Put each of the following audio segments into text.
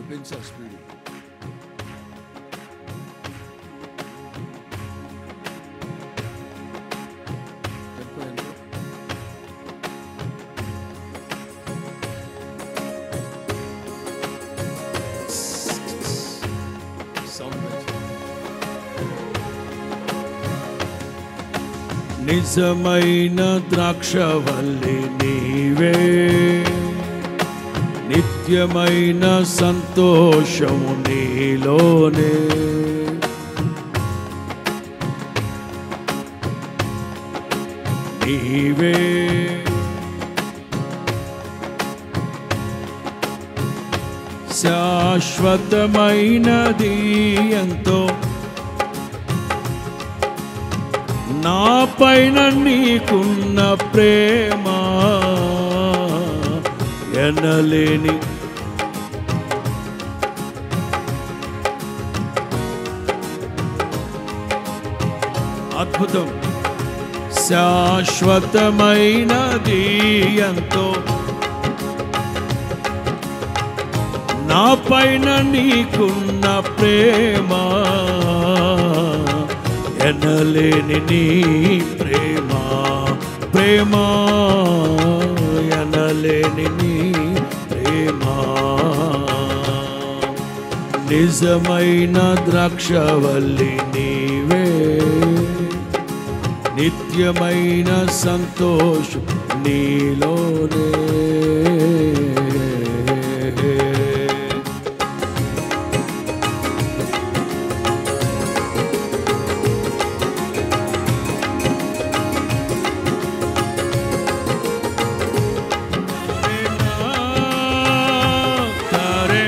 పెంచా speed tempo ఎంత sound పెంచు నిజమైన ద్రాక్షవల్లి నీవే నిత్యమైన సంతోషము నీలోనే నీవే శాశ్వతమైనది ఎంతో నా పైన నీకున్న ప్రేమ ఎనలేని అద్భుతం శాశ్వతమైనది ఎంతో నా పైన నీకున్న ప్రేమ ఎనలేని నీ ప్రేమ ప్రేమ ఎనలేని నీ ప్రేమ నిజమైన ద్రాక్షవల్లి నీవే నిత్యమైన సంతోషం నీలోనే తారే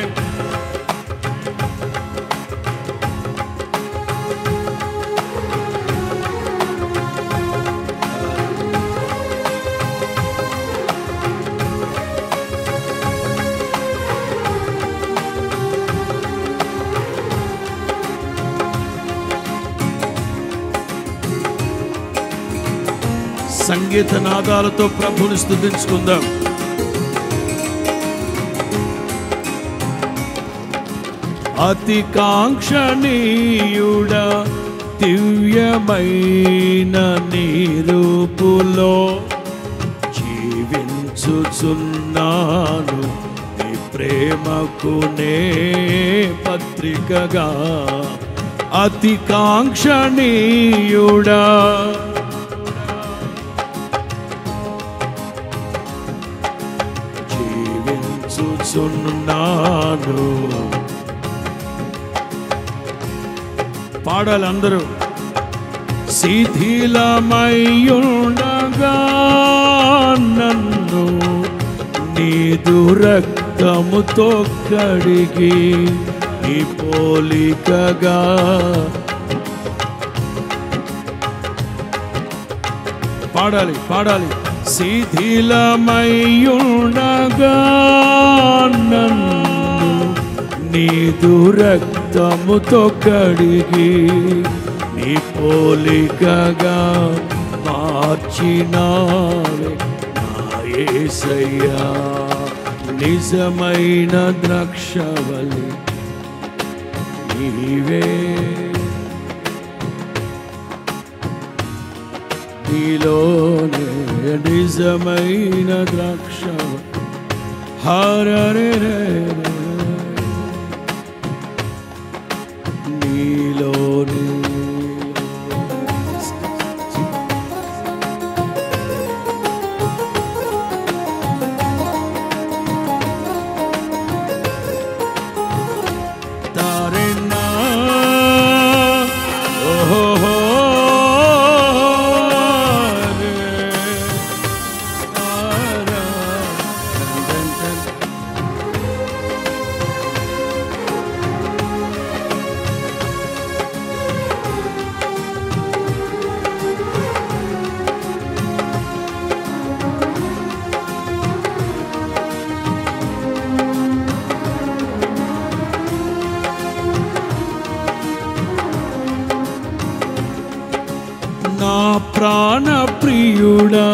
సంగీత నాదాలతో ప్రభుని స్థుతించుకుందాం అతి కాంక్షణీయుడ దివ్యమైన నీరూపులో జీవించుచున్నాను నీ ప్రేమకు నే పత్రికగా అతి కాంక్షణీయుడా జీవించుచున్నాను పాడాలి అందరూ శిథిలమయ్యుండగా నన్ను నీదు రక్తముతో కడిగి నీ పోలికగా పాడాలి పాడాలి శిథిలమయ్యుండగా నన్ను నీదు రక్తముతో కడిగి నీ పోలికగా మార్చినావే నా యేసయ్యా నిజమైన ద్రాక్షవలి నీవే నీలోనే నిజమైన ద్రాక్ష హరరే నీలోనే తారెన్నా ఓహో నా ప్రాణ ప్రియుడా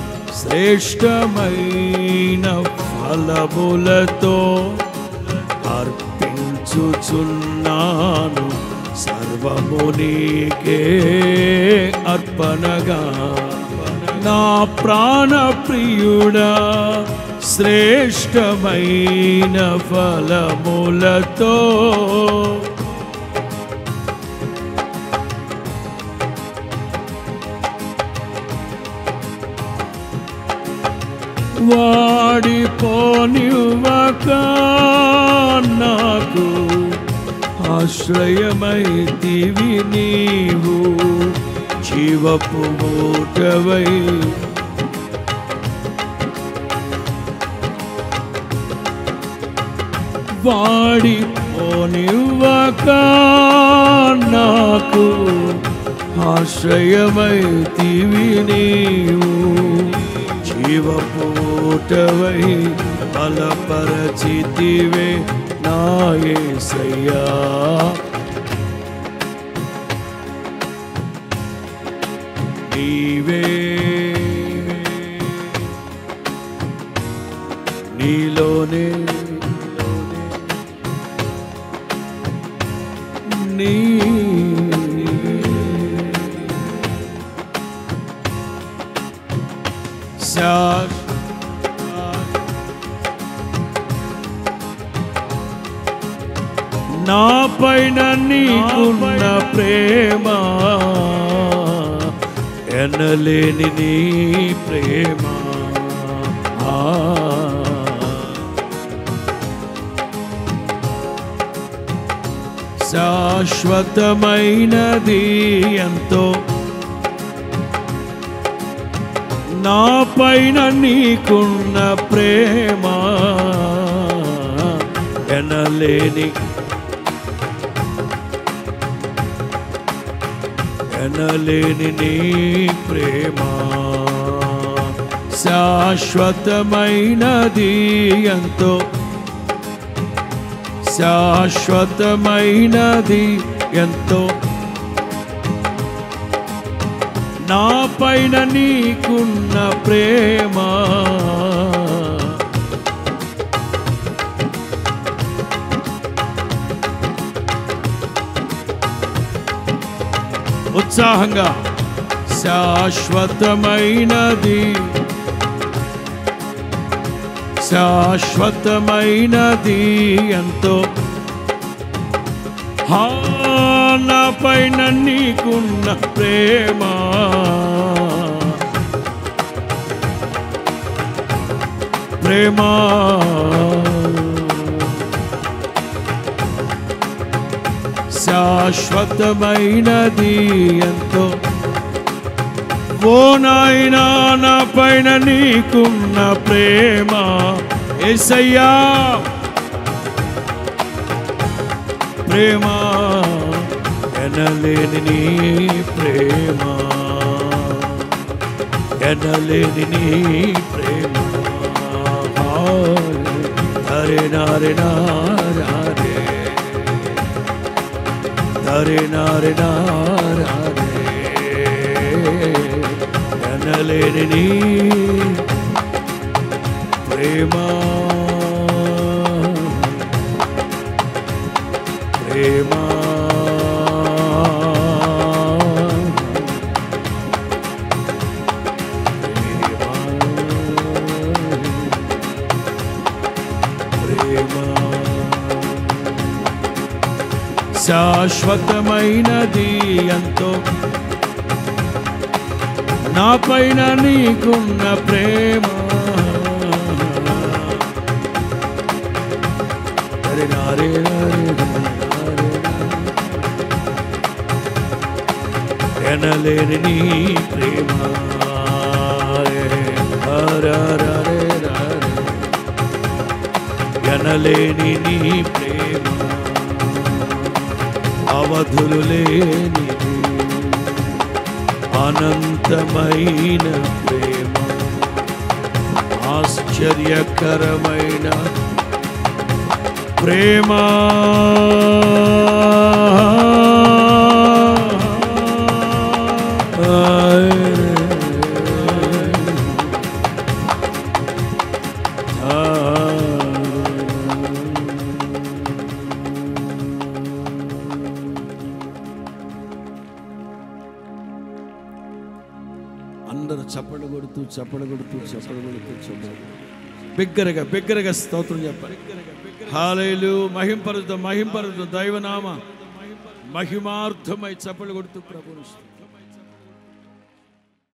శ్రేష్టమైన ఫలములతో అర్పించుచున్నాను సర్వము నీకే అర్పణగా నా ప్రాణ ప్రియుడా శ్రేష్టమైన ఫలములతో వాడిపోనివ్వక నాకు ఆశ్రయమైతివి నీవు జీవపు మూటవై వాడిపోనివ్వక నాకు ఆశ్రయమైతివి నీవు జీవపూటవై బలపరచితివే నాయసయ్యా నీవే నీలోనే నీ నా పైన నీకున్న ప్రేమ ఎనలేని నీ ప్రేమ ఆ. శాశ్వతమైనది ఎంతో నా పైన నీకున్న ప్రేమ ఎనలేని ఎనలేని నీ ప్రేమ శాశ్వతమైనది ఎంతో శాశ్వతమైనది ఎంతో నా పైన నీకున్న ప్రేమ ఉత్సాహంగా శాశ్వతమైనది శాశ్వతమైనది ఎంతో హా, నా పైన నీకున్న ప్రేమ ప్రేమ శాశ్వతమైనది ఎంతో ఓ నాయనా నా పైన నీకున్న ప్రేమ ఎసయ్యా ప్రేమ ఎనలేని నీ ప్రేమ ఎనలేని నీ ప్రేమ హరే నారే నారే హరే నారే నారే ఎనలేని నీ ప్రేమ ప్రేమ ప్రేమ శాశ్వతమైనది ఎంతో నా పైన నీకున్న ప్రేమ హరే నారే నారే నారే ఎనలేని నీ ప్రేమ హరే హరే హరే ఎనలేని నీ ప్రేమ అవధులు లేని అనంతమైన ప్రేమ ఆశ్చర్యకరమైన ప్రేమ అందరూ చప్పలు కొడుతూ చప్పలు కొడుతూ చప్పలు కొడుతూ చప్పలు బిగ్గరగా బిగ్గరగా స్తోత్రం చెప్పాలి హాలేలు మహింపరుద్దాం మహింపరుద్దాం దైవనామ మహిమార్థమై చప్పలు కొడుతూ ప్రభుని స్తుతిద్దాం.